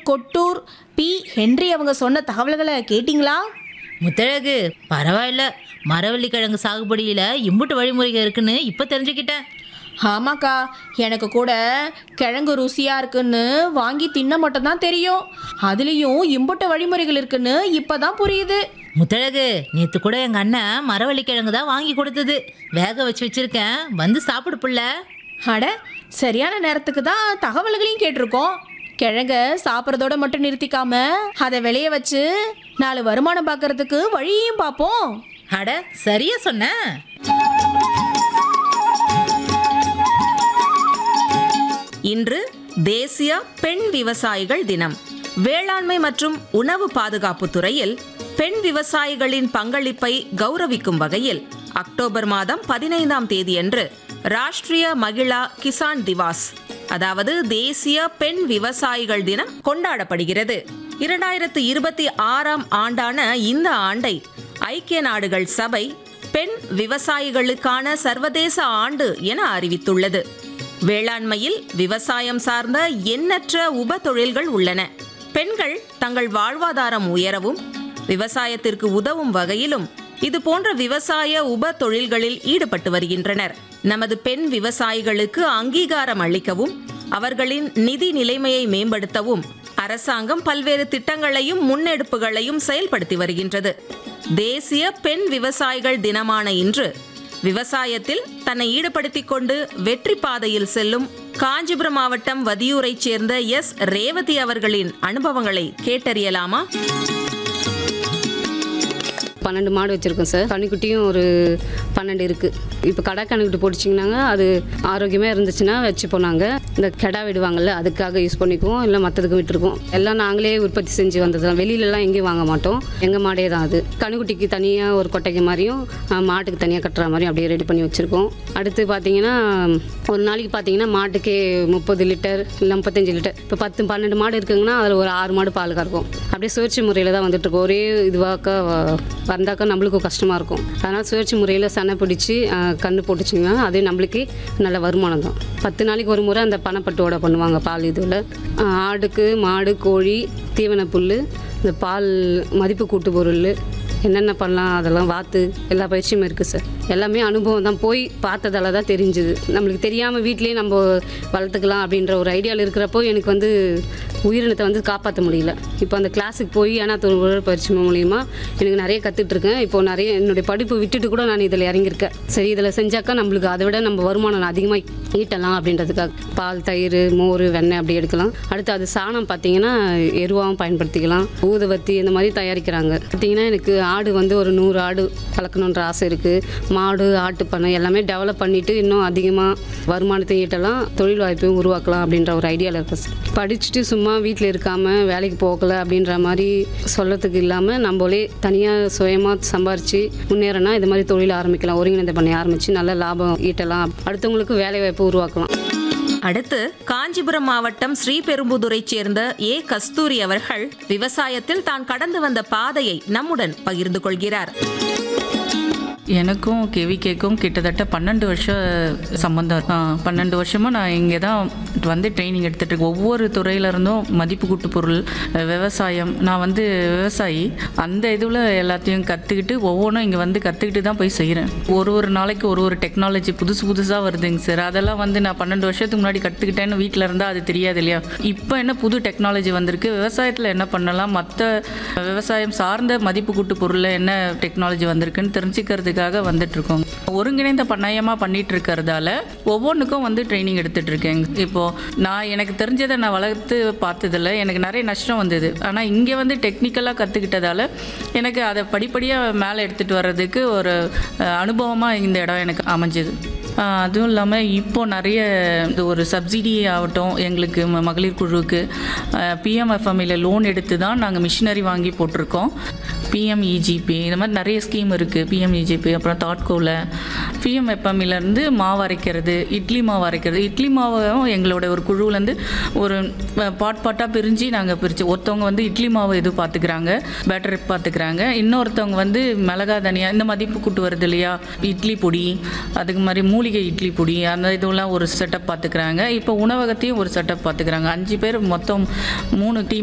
Kottur B Henry அவங்க சொன்ன தகவல்களை கேட்டிங்களா முத்தழகு பரவாயில்ல மரவள்ளி கிழங்கு சாகுபடியில இம்புட்டு வழிமுறைகள் இருக்குன்னு இப்ப தெரிஞ்சுக்கிட்டேன் ஆமாக்கா எனக்கு கூட கிழங்கு ருசியாக இருக்குன்னு வாங்கி தின்ன மட்டும்தான் தெரியும் அதுலேயும் இம்புட்ட வழிமுறைகள் இருக்குன்னு இப்போ தான் புரியுது முத்தழகு நேத்து கூட எங்க அண்ணன் மரவள்ளி கிழங்கு தான் வாங்கி கொடுத்தது வேக வச்சு வச்சிருக்கேன் வந்து சாப்பிடு புள்ள அட சரியான நேரத்துக்கு தான் தகவல்களையும் கேட்டிருக்கோம் கிழங்க சாப்பிட்றதோட மட்டும் நிறுத்திக்காம அதை விளைய வச்சு நாலு வருமானம் பார்க்கறதுக்கு வழியையும் பார்ப்போம் அட சரியா சொன்ன இன்று தேசிய பெண் விவசாயிகள் தினம் வேளாண்மை மற்றும் உணவு பாதுகாப்பு துறையில் பெண் விவசாயிகளின் பங்களிப்பை கௌரவிக்கும் வகையில் அக்டோபர் மாதம் பதினைந்தாம் தேதியன்று ராஷ்டிரிய மகிழா கிசான் திவாஸ் அதாவது தேசிய பெண் விவசாயிகள் தினம் கொண்டாடப்படுகிறது இரண்டாயிரத்து இருபத்தி ஆறாம் ஆண்டான இந்த ஆண்டை ஐக்கிய நாடுகள் சபை பெண் விவசாயிகளுக்கான சர்வதேச ஆண்டு என அறிவித்துள்ளது வேளாண்மையில் விவசாயம் சார்ந்த எண்ணற்ற உப தொழில்கள் உள்ளன பெண்கள் தங்கள் வாழ்வாதாரம் உயரவும் விவசாயத்திற்கு உதவும் வகையிலும் இது போன்ற விவசாய உப தொழில்களில் ஈடுபட்டு வருகின்றனர் நமது பெண் விவசாயிகளுக்கு அங்கீகாரம் அளிக்கவும் அவர்களின் நிதி நிலைமையை மேம்படுத்தவும் அரசாங்கம் பல்வேறு திட்டங்களையும் முன்னெடுப்புகளையும் செயல்படுத்தி வருகின்றது தேசிய பெண் விவசாயிகள் தினமான இன்று விவசாயத்தில் தன்னை ஈடுபடுத்திக் கொண்டு வெற்றி பாதையில் செல்லும் காஞ்சிபுரம் மாவட்டம் வதியூரைச் சேர்ந்த எஸ் ரேவதி அவர்களின் அனுபவங்களை கேட்டறியலாமா பன்னெண்டு மாடு வச்சுருக்கோம் சார் கன்னிக்குட்டியும் ஒரு பன்னெண்டு இருக்குது இப்போ கடா கன்னிக்குட்டி போட்டுச்சிங்கனாங்க அது ஆரோக்கியமாக இருந்துச்சுன்னா வச்சு போனாங்க இந்த கெடா விடுவாங்கல்ல அதுக்காக யூஸ் பண்ணிக்குவோம் இல்லை மற்றதுக்கு விட்டுருக்கோம் எல்லாம் நாங்களே உற்பத்தி செஞ்சு வந்தது தான் வெளியிலலாம் எங்கேயும் வாங்க மாட்டோம் எங்கள் மாடே தான் அது கன்னிக்குட்டிக்கு தனியாக ஒரு கொட்டைக்கு மாதிரியும் ஆ, மாட்டுக்கு தனியாக கட்டுற மாதிரியும் அப்படியே ரெடி பண்ணி வச்சுருக்கோம் அடுத்து பார்த்தீங்கன்னா ஒரு நாளைக்கு பார்த்தீங்கன்னா மாட்டுக்கே முப்பது லிட்டர் இல்லை முப்பத்தஞ்சு லிட்டர் இப்போ பத்து பன்னெண்டு மாடு இருக்குங்கன்னா அதில் ஒரு ஆறு மாடு பால் கறக்கும் அப்படியே சுழற்சி முறையில் தான் வந்துட்டு இருக்கோம் ஒரே இதுவாக்க வ- வந்தாக்கா நம்மளுக்கும் கஷ்டமாக இருக்கும் அதனால் சுழற்சி முறையில் சனை பிடிச்சி கன்று போட்டுச்சிங்கன்னா அதே நம்மளுக்கு நல்ல வருமானம் தான் பத்து நாளைக்கு ஒரு முறை அந்த பனைப்பட்டோட பண்ணுவாங்க பால் இதில் ஆடுக்கு மாடு கோழி தீவன புல் இந்த பால் மதிப்பு கூட்டு பொருள் என்னென்ன பண்ணலாம் அதெல்லாம் வாத்து எல்லா பயிற்சியும் இருக்குது சார் எல்லாமே அனுபவம் தான் போய் பார்த்ததால தான் தெரிஞ்சுது நம்மளுக்கு தெரியாமல் வீட்லேயே நம்ம வளர்த்துக்கலாம் அப்படின்ற ஒரு ஐடியாவில் இருக்கிறப்போ எனக்கு வந்து உயிரினத்தை வந்து காப்பாற்ற முடியல இப்போ அந்த கிளாஸுக்கு போய் ஏன்னா தொழில் பயிற்சி மூலியமா எனக்கு நிறைய கற்றுட்டு இருக்கேன் இப்போ நிறைய என்னுடைய படிப்பு விட்டுட்டு கூட நான் இதில் இறங்கியிருக்கேன் சரி இதில் செஞ்சாக்கா நம்மளுக்கு அதை விட நம்ம வருமானம் அதிகமாக ஈட்டலாம் அப்படின்றதுக்காக பால் தயிர் மோர் வெண்ணெய் அப்படி எடுக்கலாம் அடுத்து அது சாணம் பார்த்தீங்கன்னா எருவாகவும் பயன்படுத்திக்கலாம் ஊதுவத்தி இந்த மாதிரி தயாரிக்கிறாங்க பார்த்தீங்கன்னா எனக்கு ஆடு வந்து ஒரு நூறு ஆடு வளர்க்கணுன்ற ஆசை இருக்குது மாடு ஆட்டு பண்ணை எல்லாமே டெவலப் பண்ணிவிட்டு இன்னும் அதிகமாக வருமானத்தை ஈட்டலாம் தொழில் வாய்ப்பையும் உருவாக்கலாம் அப்படின்ற ஒரு ஐடியாவில் இருக்கேன் சார் படிச்சுட்டு சும்மா வீட்டில் இருக்காமல் வேலைக்கு போகல அப்படின்ற மாதிரி சொல்லத்துக்கு இல்லாமல் நம்மளே தனியாக சுயமாக சம்பாரித்து முன்னேறனா இது மாதிரி தொழில் ஆரம்பிக்கலாம் ஒருங்கிணைந்த பண்ணி ஆரம்பித்து நல்ல லாபம் ஈட்டலாம் அடுத்தவங்களுக்கு வேலை வாய்ப்பு உருவாக்கலாம் அடுத்து காஞ்சிபுரம் மாவட்டம் ஸ்ரீபெரும்புதூரைச் சேர்ந்த ஏ கஸ்தூரி அவர்கள் விவசாயத்தில் தான் கடந்து வந்த பாதையை நம்முடன் பகிர்ந்து கொள்கிறார் எனக்கும் கேவிகேக்கும் கிட்டத்தட்ட பன்னெண்டு வருஷம் சம்மந்தம் ஆ, பன்னெண்டு வருஷமாக நான் இங்கே தான் வந்து ட்ரைனிங் எடுத்துட்டு இருக்கேன் ஒவ்வொரு துறையில இருந்தும் மதிப்பு கூட்டு பொருள் அஹ், விவசாயம் நான் வந்து விவசாயி அந்த இதில் எல்லாத்தையும் கற்றுக்கிட்டு ஒவ்வொன்றும் இங்கே வந்து கற்றுக்கிட்டு தான் போய் செய்கிறேன் ஒரு ஒரு நாளைக்கு ஒரு ஒரு டெக்னாலஜி புதுசு புதுசாக வருதுங்க சார் அதெல்லாம் வந்து நான் பன்னெண்டு வருஷத்துக்கு முன்னாடி கற்றுக்கிட்டேன்னு வீட்டில் இருந்தால் அது தெரியாது இல்லையா இப்போ என்ன புது டெக்னாலஜி வந்திருக்கு விவசாயத்தில் என்ன பண்ணலாம் மற்ற விவசாயம் சார்ந்த மதிப்பு கூட்டு பொருளில் என்ன டெக்னாலஜி வந்திருக்குன்னு தெரிஞ்சுக்கிறதுக்காக வந்துட்டு இருக்கோம் ஒருங்கிணைந்த பண்ணையமாக பண்ணிட்டு இருக்கிறதால ஒவ்வொன்றுக்கும் வந்து ட்ரைனிங் எடுத்துட்டு இருக்கேன் இப்போ நான் எனக்கு தெரிஞ்சதை நான் வளர்த்து பார்த்ததில்ல எனக்கு நிறைய நஷ்டம் வந்தது ஆனால் இங்கே வந்து டெக்னிக்கலாக கற்றுக்கிட்டதால எனக்கு அதை படிப்படியாக மேலே எடுத்துகிட்டு வர்றதுக்கு ஒரு அனுபவமாக இந்த இடம் எனக்கு அமைஞ்சது ஆஹ் அதுவும் இல்லாமல் இப்போ நிறைய இந்த ஒரு சப்சிடி ஆகட்டும் எங்களுக்கு ம- மகளிர் குழுவுக்கு பிஎம்எஃப்எம்இல லோன் எடுத்து தான் நாங்கள் மிஷினரி வாங்கி போட்டிருக்கோம் பிஎம்இஜிபி இந்த மாதிரி நிறைய ஸ்கீம் இருக்குது பிஎம்இஜிபி அப்புறம் தாட்கோவில் பிஎம்எஃப்எம்இலேருந்து மாவு அரைக்கிறது இட்லி மாவு அரைக்கிறது இட்லி மாவும் எங்களோட ஒரு குழுவிலேருந்து ஒரு பாட் பாட்டாக பிரிஞ்சு நாங்கள் பிரித்து ஒருத்தவங்க வந்து இட்லி மாவு இது பார்த்துக்கிறாங்க பேட்டரி பார்த்துக்கிறாங்க இன்னொருத்தவங்க வந்து மிளகா தனியா இந்த மதிப்பு கூட்டு வருது இல்லையா இட்லி பொடி அதுக்கு மாதிரி மூலிகை இட்லி பொடி அந்த இதெல்லாம் ஒரு செட்டப் பார்த்துக்கிறாங்க இப்போ உணவகத்தையும் ஒரு செட்டப் பார்த்துக்கிறாங்க அஞ்சு பேர் மொத்தம் மூணு டீம்